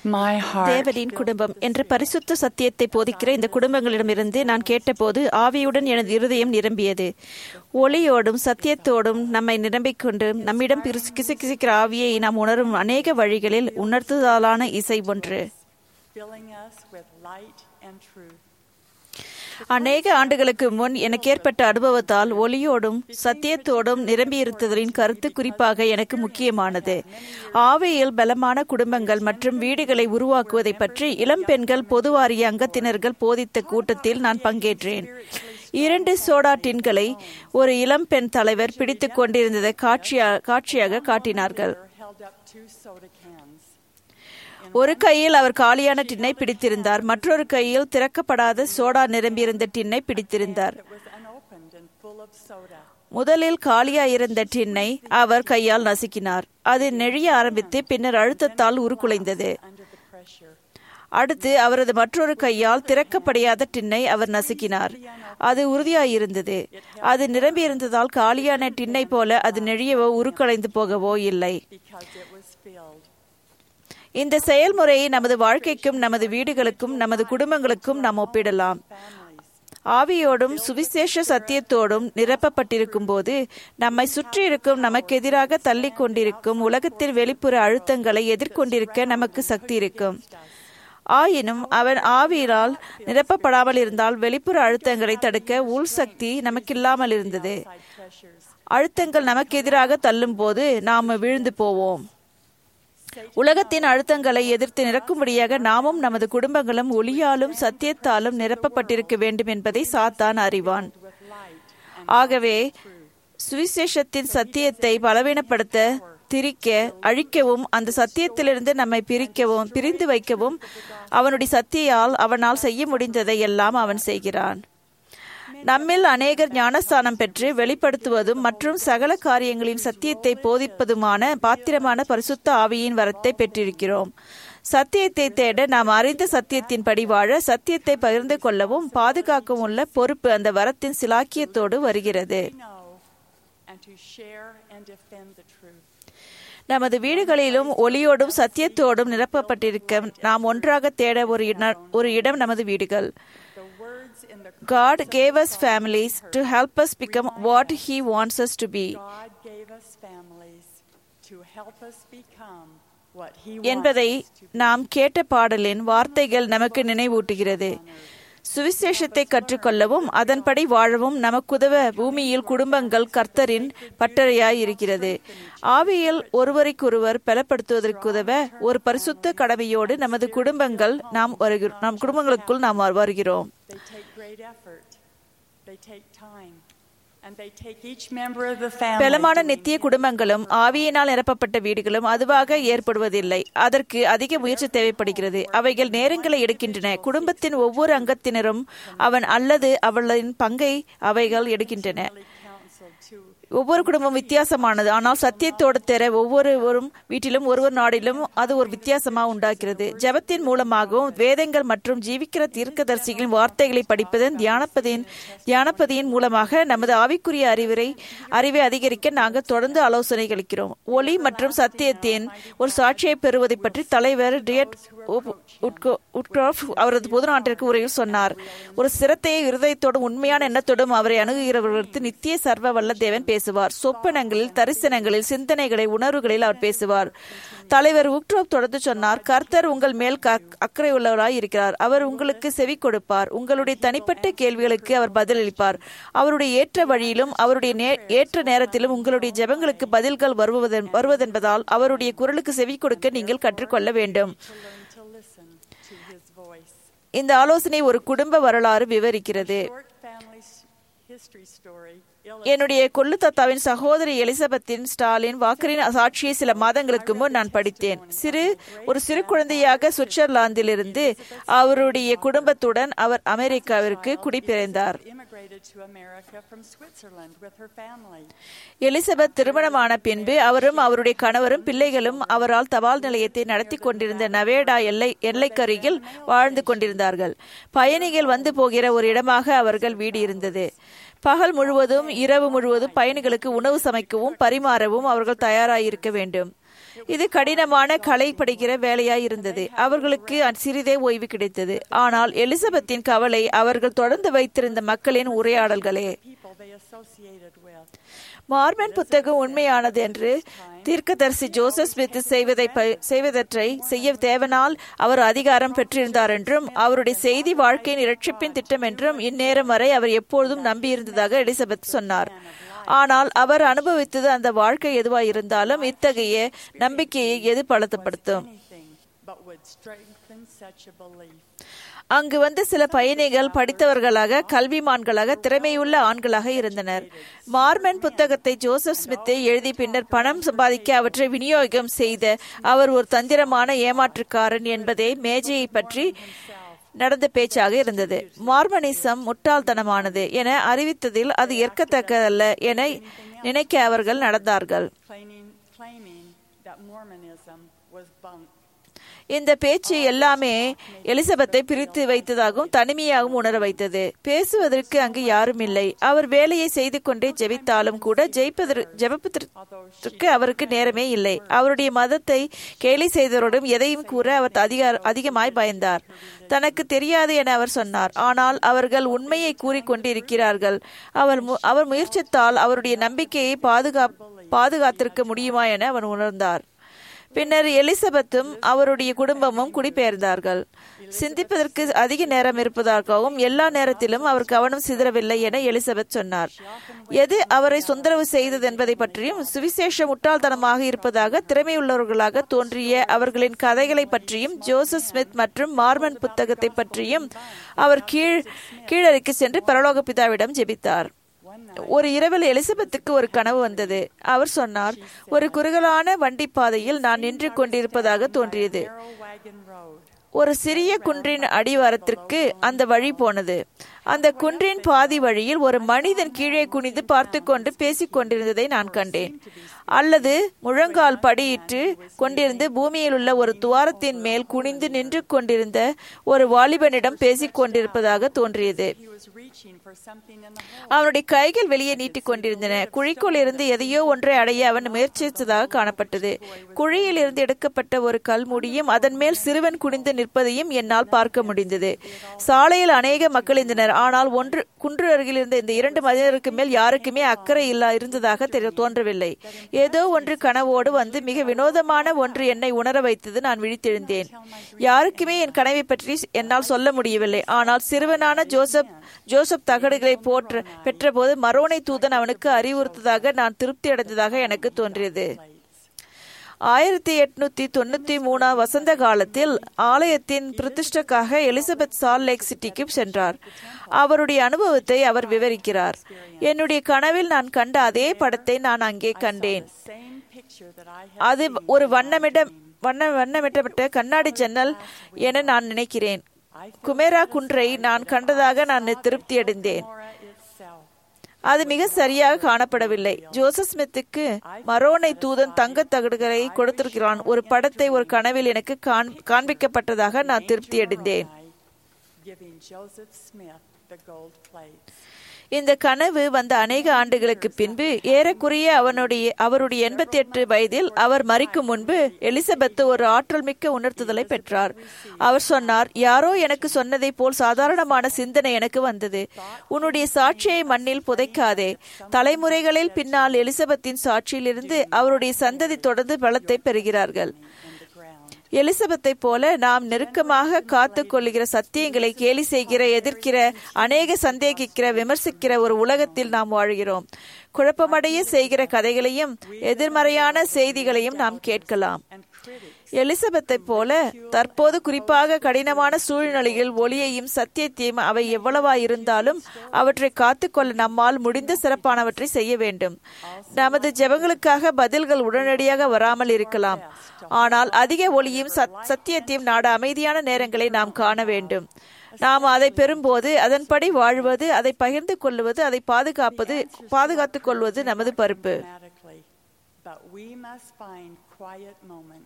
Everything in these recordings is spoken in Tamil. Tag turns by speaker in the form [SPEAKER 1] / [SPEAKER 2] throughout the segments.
[SPEAKER 1] My heart
[SPEAKER 2] தேவனின் குடும்பம் என்ற பரிசுத்த சத்தியத்தை போதிக்கிற இந்த குடும்பங்களிடமிருந்து நான் கேட்டபோது ஆவியுடன் எனது இருதயம் நிரம்பியது ஒளியோடும் சத்தியத்தோடும் நம்மை நிரம்பிக் கொண்டு நம்மிடம் பிரிசு- கிசுகிசுக்கிற ஆவியை நாம் உணரும் அநேக வழிகளில் உணர்த்துதலான இசை ஒன்று
[SPEAKER 1] filling us with light and truth.
[SPEAKER 2] அநேக ஆண்டுகளுக்கு முன் எனக்கு ஏற்பட்ட அனுபவத்தால் ஒளியோடும் சத்தியத்தோடும் நிரம்பியிருத்தலின் கருத்து குறிப்பாக எனக்கு முக்கியமானது ஆவியில் பலமான குடும்பங்கள் மற்றும் வீடுகளை உருவாக்குவதை பற்றி இளம் பெண்கள் பொதுவாரிய அங்கத்தினர்கள் போதித்த கூட்டத்தில் நான் பங்கேற்றேன் இரண்டு சோடா டின்களை ஒரு இளம் பெண் தலைவர் பிடித்துக் கொண்டிருந்ததை காட்சியா காட்சியாக காட்டினார்கள்
[SPEAKER 1] Held up two soda cans.
[SPEAKER 2] ஒரு கையில் அவர் காலியான டின்னை பிடித்திருந்தார் மற்றொரு கையில் திறக்கப்படாத சோடா நிரம்பியிருந்த டின்னை பிடித்திருந்தார்
[SPEAKER 1] It was unopened and full of soda.
[SPEAKER 2] முதலில் காலியாயிருந்த டின்னை அவர் கையால் நசுக்கினார் அது நெழிய ஆரம்பித்து பின்னர் அழுத்தத்தால் உருக்குலைந்தது
[SPEAKER 1] Under the pressure,
[SPEAKER 2] அடுத்து அவரது மற்றொரு கையால் திறக்கப்படியாத டின்னை அவர் நசுக்கினார் அது உறுதியாயிருந்தது அது நிரம்பியிருந்ததால் காலியான டின்னை போல அது நெழியவோ உருக்குலைந்து போகவோ இல்லை
[SPEAKER 1] because it was filled.
[SPEAKER 2] இந்த செயல்முறையை நமது வாழ்க்கைக்கும் நமது வீடுகளுக்கும் நமது குடும்பங்களுக்கும் நாம் ஒப்பிடலாம் ஆவியோடும் சுவிசேஷ சத்தியத்தோடும் நிரப்பப்பட்டிருக்கும் போது நம்மை சுற்றி இருக்கும் நமக்கு எதிராக தள்ளிக் கொண்டிருக்கும் உலகத்தில் வெளிப்புற அழுத்தங்களை எதிர்கொண்டிருக்க நமக்கு சக்தி இருக்கும் ஆயினும் அவன் ஆவியினால் நிரப்பப்படாமல் இருந்தால் வெளிப்புற அழுத்தங்களை தடுக்க உள் சக்தி நமக்கில்லாமல் இருந்தது
[SPEAKER 1] Pressures.
[SPEAKER 2] அழுத்தங்கள் நமக்கு எதிராக தள்ளும் போது நாம் விழுந்து போவோம் உலகத்தின் அழுத்தங்களை எதிர்த்து நிரக்கும்படியாக நாமும் நமது குடும்பங்களும் ஒளியாலும் சத்தியத்தாலும் நிரப்பப்பட்டிருக்க வேண்டும் என்பதை சாத்தான் அறிவான் ஆகவே சுவிசேஷத்தின் சத்தியத்தை பலவீனப்படுத்த திரிக்க அழிக்கவும் அந்த சத்தியத்திலிருந்து நம்மை பிரிக்கவும் பிரிந்து வைக்கவும் அவனுடைய சத்தியால் அவனால் செய்ய முடிந்ததை எல்லாம் அவன் செய்கிறான் நம்மில் அநேகர் ஞானஸ்தானம் பெற்று வெளிப்படுத்துவதும் மற்றும் சகல காரியங்களின் சத்தியத்தை போதிப்பதுமான பாத்திரமான பரிசுத்த ஆவியின் வரத்தை பெற்றிருக்கிறோம் சத்தியத்தை தேட நாம் அறிந்த சத்தியத்தின்படி வாழ சத்தியத்தை பகிர்ந்து கொள்ளவும் பாதுகாக்கவும் உள்ள பொறுப்பு அந்த வரத்தின் சிலாக்கியத்தோடு வருகிறது
[SPEAKER 1] Know and to share and defend the truth.
[SPEAKER 2] நமது வீடுகளிலும் ஒளியோடும் சத்தியத்தோடும் நிரப்பப்பட்டிருக்க நாம் ஒன்றாக தேட ஒரு இட- ஒரு இடம் நமது வீடுகள்
[SPEAKER 1] The words in the
[SPEAKER 2] God gave us families to help us become what He wants us to be.
[SPEAKER 1] God gave us families to help us become what He
[SPEAKER 2] என்பதை
[SPEAKER 1] wants us to be.
[SPEAKER 2] நாம் கேட்ட பாடலின் வார்த்தைகள் நமக்கு நினைவூட்டுகிறது சுவிசேஷத்தை கற்றுக்கொள்ளவும் அதன்படி வாழவும் நமக்குதவ பூமியில் குடும்பங்கள் கர்த்தரின் பட்டறையாய் இருக்கிறது ஆவியில் ஒருவருக்கொருவர் பலப்படுத்துவதற்குதவ ஒரு பரிசுத்த கடமையோடு நமது குடும்பங்கள் நாம் வருகிறோம் நம் குடும்பங்களுக்குள் நாம் வருகிறோம்
[SPEAKER 1] They take great effort. They take time. And they take each member of the family.
[SPEAKER 2] பலமான
[SPEAKER 1] doing
[SPEAKER 2] நித்திய குடும்பங்களும் ஆவியினால் நிரப்பப்பட்ட வீடுகளும் அதுவாக ஏற்படுவதில்லை அதற்கு அதிக முயற்சி தேவைப்படுகிறது அவைகள் நேரங்களை எடுக்கின்றன குடும்பத்தின் ஒவ்வொரு அங்கத்தினரும் அவன் அல்லது அவளின் பங்கை அவைகள் எடுக்கின்றன
[SPEAKER 1] counsel to
[SPEAKER 2] ஒவ்வொரு குடும்பம் வித்தியாசமானது ஆனால் சத்தியத்தோடு தெர ஒவ்வொருவரும் வீட்டிலும் ஒருவர் நாடிலும் அது ஒரு வித்தியாசமா உண்டாகிறது ஜெபத்தின் மூலமாகவும் வேதங்கள் மற்றும் ஜீவிக்கிற தீர்க்கதரிசிகளின் வார்த்தைகளை படிப்பதன் தியானப்பதின் தியானப்பதியின் மூலமாக நமது ஆவிக்குரிய அறிவுரை அறிவை அதிகரிக்க நாங்கள் தொடர்ந்து ஆலோசனை அளிக்கிறோம் ஒளி மற்றும் சத்தியத்தின் ஒரு சாட்சியை பெறுவதை பற்றி தலைவர் டியட் உட்க்ராஃப் அவரது பொது நாட்டிற்கு உரையில் சொன்னார் ஒரு சிரத்தையை இருதயத்தோடும் உண்மையான எண்ணத்தோடும் அவரை அணுகுகிறவர்களுக்கு நித்திய சர்வ வல்ல தேவன் பேசுவார் சொப்பனங்களில் தரிசனங்களில் சிந்தனைகளை உணர்வுகளில் அவர் பேசுவார் தலைவர் உக்ட்ரோப் தொடர்ந்து சொன்னார் கர்த்தர் உங்கள் மேல் க- அக்கறை உள்ளவராய் இருக்கிறார் அவர் உங்களுக்கு செவி கொடுப்பார் உங்களுடைய தனிப்பட்ட கேள்விகளுக்கு அவர் பதிலளிப்பார் அவருடைய ஏற்ற வழியிலும் அவருடைய நே- ஏற்ற நேரத்திலும் உங்களுடைய ஜெபங்களுக்கு பதில்கள் வருவதன் வருவதென்பதால் அவருடைய குரலுக்கு செவி கொடுக்க நீங்கள் கற்றுக்கொள்ள வேண்டும்
[SPEAKER 1] learn to listen to His voice.
[SPEAKER 2] இந்த ஆலோசனை ஒரு குடும்ப வரலாறு விவரிக்கிறது
[SPEAKER 1] Short family s- history story
[SPEAKER 2] என்னுடைய கொள்ளு தாத்தாவின் சகோதரி எலிசபெத்தின் ஸ்டாலின் வாக்கரின் சாட்சியை சில மாதங்களுக்கு முன் நான் படித்தேன் சிறு ஒரு சிறு குழந்தையாக சுவிட்சர்லாந்திலிருந்து அவருடைய குடும்பத்துடன் அவர் அமெரிக்காவிற்கு குடிபெயர்ந்தார்
[SPEAKER 1] immigrated to America from Switzerland with her family.
[SPEAKER 2] Elizabeth திருமணமான பின்பு அவரும் அவருடைய கணவரும் பிள்ளைகளும் அவரால் தபால் நிலையத்தை நடத்தி கொண்டிருந்த நவேடா எல்லை எல்லைக்கருகில் வாழ்ந்து கொண்டிருந்தார்கள் பயணிகள் வந்து போகிற ஒரு இடமாக அவர்கள் வீடு இருந்தது பகல் முழுவதும் இரவு முழுவதும் பயணிகளுக்கு உணவு சமைக்கவும் பரிமாறவும் அவர்கள் தயாராயிருக்க வேண்டும் இது கடினமான களை படிக்கிற வேலையாய் இருந்தது அவர்களுக்கு சிறிதே ஓய்வு கிடைத்தது ஆனால் எலிசபெத்தின் கவலை அவர்கள் தொடர்ந்து வைத்திருந்த மக்களின் உரையாடல்களே
[SPEAKER 1] people they associated with.
[SPEAKER 2] Mormon புத்தகம் உண்மையானது என்று தீர்க்கதரிசி ஜோசப் ஸ்மித் செய்வதை ப- செய்வதற்றை செய்ய தேவனால் அவர் அதிகாரம் பெற்றிருந்தார் என்றும் அவருடைய செய்தி வாழ்க்கையின் இரட்சிப்பின் திட்டம் என்றும் இந்நேரம் வரை அவர் எப்பொழுதும் நம்பியிருந்ததாக எலிசபெத் சொன்னார் ஆனால் அவர் அனுபவித்தது அந்த வாழ்க்கை எதுவாய் இருந்தாலும் இத்தகைய நம்பிக்கையை எது பலத்தப்படுத்தும்
[SPEAKER 1] Anything but would strengthen such a belief.
[SPEAKER 2] அங்கு வந்த சில பயணிகள் படித்தவர்களாக கல்விமான்களாக திறமையுள்ள ஆண்களாக இருந்தனர் மார்மன் புத்தகத்தை ஜோசப் ஸ்மித்தை எழுதி பின்னர் பணம் சம்பாதிக்க அவற்றை விநியோகம் செய்த அவர் ஒரு தந்திரமான ஏமாற்றுக்காரன் என்பதே மேஜையை பற்றி நடந்த பேச்சாக இருந்தது மார்மனிசம் முட்டாள்தனமானது என அறிவித்ததில் அது ஏற்கத்தக்கதல்ல என நினைக்க அவர்கள் நடந்தார்கள்
[SPEAKER 1] claiming, claiming that Mormonism was bunk.
[SPEAKER 2] இந்த பேச்சு எல்லாமே எலிசபெத்தை பிரித்து வைத்ததாகவும் தனிமையாகவும் உணர வைத்தது பேசுவதற்கு அங்கு யாரும் இல்லை அவர் வேலையை செய்து கொண்டே ஜெபித்தாலும் கூட ஜெயிப்பதற்கு ஜெபப்பதற்கு அவருக்கு நேரமே இல்லை அவருடைய மதத்தை கேலி செய்தவரோடும் எதையும் கூற அவர் அதிக அதிகமாய் பயந்தார் தனக்கு தெரியாது என அவர் சொன்னார் ஆனால் அவர்கள் உண்மையை கூறிக்கொண்டிருக்கிறார்கள் அவர் மு- அவர் முயற்சித்தால் அவருடைய நம்பிக்கையை பாதுகா பாதுகாத்திருக்க முடியுமா என அவர் உணர்ந்தார் பின்னர் எலிசபெத்தும் அவருடைய குடும்பமும் குடிபெயர்ந்தார்கள் சிந்திப்பதற்கு அதிக நேரம் இருப்பதாகவும் எல்லா நேரத்திலும் அவர் கவனம் சிதறவில்லை என எலிசபெத் சொன்னார் எது அவரை சுந்தரவு செய்தது என்பதை பற்றியும் சுவிசேஷ முட்டாள்தனமாக இருப்பதாக திறமையுள்ளவர்களாக தோன்றிய அவர்களின் கதைகளை பற்றியும் ஜோசப் ஸ்மித் மற்றும் மார்மன் புத்தகத்தை பற்றியும் அவர் கீழ் கீழறைக்கு சென்று பரலோக பிதாவிடம் ஜெபித்தார் ஒரு இரவில் எலிசபெத்துக்கு ஒரு கனவு வந்தது அவர் சொன்னார் ஒரு குறுகலான வண்டி பாதையில் நான் நின்று கொண்டிருப்பதாக தோன்றியது
[SPEAKER 1] Narrow wagon road.
[SPEAKER 2] ஒரு சிறிய குன்றின் அடிவாரத்திற்கு அந்த வழி போனது அந்த குன்றின் பாதி வழியில் ஒரு மனிதன் கீழே குனிந்து பார்த்து கொண்டு பேசிக் கொண்டிருந்ததை நான் கண்டேன் அல்லது முழங்கால் படியிட்டு கொண்டிருந்து பூமியில் உள்ள ஒரு துவாரத்தின் மேல் குனிந்து நின்று கொண்டிருந்த ஒரு வாலிபனிடம் பேசிக் கொண்டிருப்பதாக தோன்றியது
[SPEAKER 1] He was reaching for something in the hole.
[SPEAKER 2] அவனுடைய கைகள் வெளியே நீட்டிக் கொண்டிருந்தன குழிக்குள் இருந்து எதையோ ஒன்றை அடைய அவன் முயற்சித்ததாக காணப்பட்டது குழியில் இருந்து எடுக்கப்பட்ட ஒரு கல்முடியும் அதன் மேல் சிறுவன் குனிந்து நிற்பதையும் என்னால் பார்க்க முடிந்தது சாலையில் அநேக மக்கள் இருந்தனர் ஆனால் ஒன்று குன்று அருகில் இருந்த இந்த இரண்டு மனிதருக்கு மேல் யாருக்குமே அக்கறை இல்லா இருந்ததாக தெரி- தோன்றவில்லை ஏதோ ஒன்று கனவோடு வந்து மிக வினோதமான ஒன்று என்னை உணர வைத்தது நான் விழித்தெழுந்தேன் யாருக்குமே என் கனவை பற்றி என்னால் சொல்ல முடியவில்லை ஆனால் சிறுவனான ஜோசப் ஜோசப் தகடுகளை போற்ற பெற்றபோது மரோனை தூதன் அவனுக்கு அறிவுறுத்ததாக நான் திருப்தி அடைந்ததாக எனக்கு தோன்றியது ஆயிரத்தி எட்நூத்தி தொண்ணூத்தி மூணாம் வசந்த காலத்தில் ஆலயத்தின் பிரதிஷ்டக்காக எலிசபெத் சால் லேக் சிட்டிக்கு சென்றார் அவருடைய அனுபவத்தை அவர் விவரிக்கிறார் என்னுடைய கனவில் நான் கண்ட அதே படத்தை நான் அங்கே கண்டேன்
[SPEAKER 1] Same picture that I had
[SPEAKER 2] அது ஒரு வண்ணமிட வண்ண வண்ணமிட்டப்பட்ட கண்ணாடி ஜன்னல் என நான் நினைக்கிறேன் குமேரா குன்றை நான் கண்டதாக நான் திருப்தி அடைந்தேன்
[SPEAKER 1] Mora itself.
[SPEAKER 2] அது மிக சரியாக காணப்படவில்லை ஜோசப் ஸ்மித்துக்கு மரோனை தூதன் தங்கத் தகடுகளை கொடுத்திருக்கிறான் ஒரு படத்தை ஒரு கனவில் எனக்கு காண்- காண்பிக்கப்பட்டதாக நான் திருப்தி அடைந்தேன்
[SPEAKER 1] Giving Joseph Smith the gold plates.
[SPEAKER 2] இந்த கனவு வந்த அநேக ஆண்டுகளுக்கு பின்பு ஏறக்குறைய அவனுடைய அவருடைய எண்பத்தி எட்டு வயதில் அவர் மறிக்கும் முன்பு எலிசபெத் ஒரு ஆற்றல் மிக்க உணர்த்துதலை பெற்றார் அவர் சொன்னார் யாரோ எனக்கு சொன்னதை போல் சாதாரணமான சிந்தனை எனக்கு வந்தது உன்னுடைய சாட்சியை மண்ணில் புதைக்காதே தலைமுறைகளில் பின்னால் எலிசபெத்தின் சாட்சியிலிருந்து அவருடைய சந்ததி தொடர்ந்து பலத்தை பெறுகிறார்கள் எலிசபெத்தை போல நாம் நெருக்கமாக காத்து கொள்ளுகிற சத்தியங்களை கேலி செய்கிற எதிர்க்கிற அநேக சந்தேகிக்கிற விமர்சிக்கிற ஒரு உலகத்தில் நாம் வாழ்கிறோம் குழப்பமடைய செய்கிற கதைகளையும் எதிர்மறையான செய்திகளையும் நாம் கேட்கலாம் எலிசபெத்தை போல தற்போது குறிப்பாக கடினமான சூழ்நிலையில் ஒளியையும் சத்தியத்தையும் அவை எவ்வளவா இருந்தாலும் அவற்றை காத்துக்கொள்ள நம்மால் முடிந்த சிறப்பானவற்றை செய்ய வேண்டும் நமது ஜெபங்களுக்காக பதில்கள் உடனடியாக வராமல் இருக்கலாம் ஆனால் அதிக ஒளியும் சத்- சத்தியத்தையும் நாட அமைதியான நேரங்களை நாம் காண வேண்டும் நாம் அதை பெறும்போது அதன்படி வாழ்வது அதை பகிர்ந்து கொள்வது அதை பாதுகாப்பது பாதுகாத்துக் கொள்வது நமது பொறுப்பு
[SPEAKER 1] Dramatically. But we must find quiet moments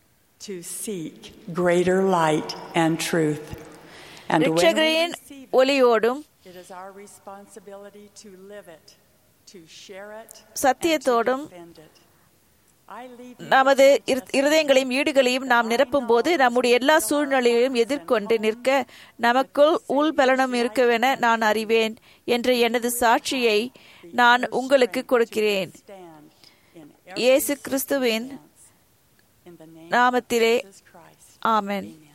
[SPEAKER 1] to seek greater light and truth. And when we
[SPEAKER 2] ரிட்சகரின்
[SPEAKER 1] receive it,
[SPEAKER 2] ஒளியோடும்
[SPEAKER 1] it is our responsibility to live it, to share it, and to
[SPEAKER 2] சத்தியத்தோடும்
[SPEAKER 1] defend it. I leave you
[SPEAKER 2] நமது இரு- இருதயங்களையும் ஈடுகளையும் நாம் நிரப்பும் போது நம்முடைய எல்லா சூழ்நிலைகளையும் எதிர்கொண்டு நிற்க நமக்குள் உள்பலனும் இருக்கவென நான் அறிவேன் என்ற எனது சாட்சியை நான் உங்களுக்கு கொடுக்கிறேன்
[SPEAKER 1] stand in
[SPEAKER 2] இயேசு கிறிஸ்துவின்
[SPEAKER 1] in the name
[SPEAKER 2] நாமத்திலே
[SPEAKER 1] of Jesus Christ.
[SPEAKER 2] Amen
[SPEAKER 1] Amen.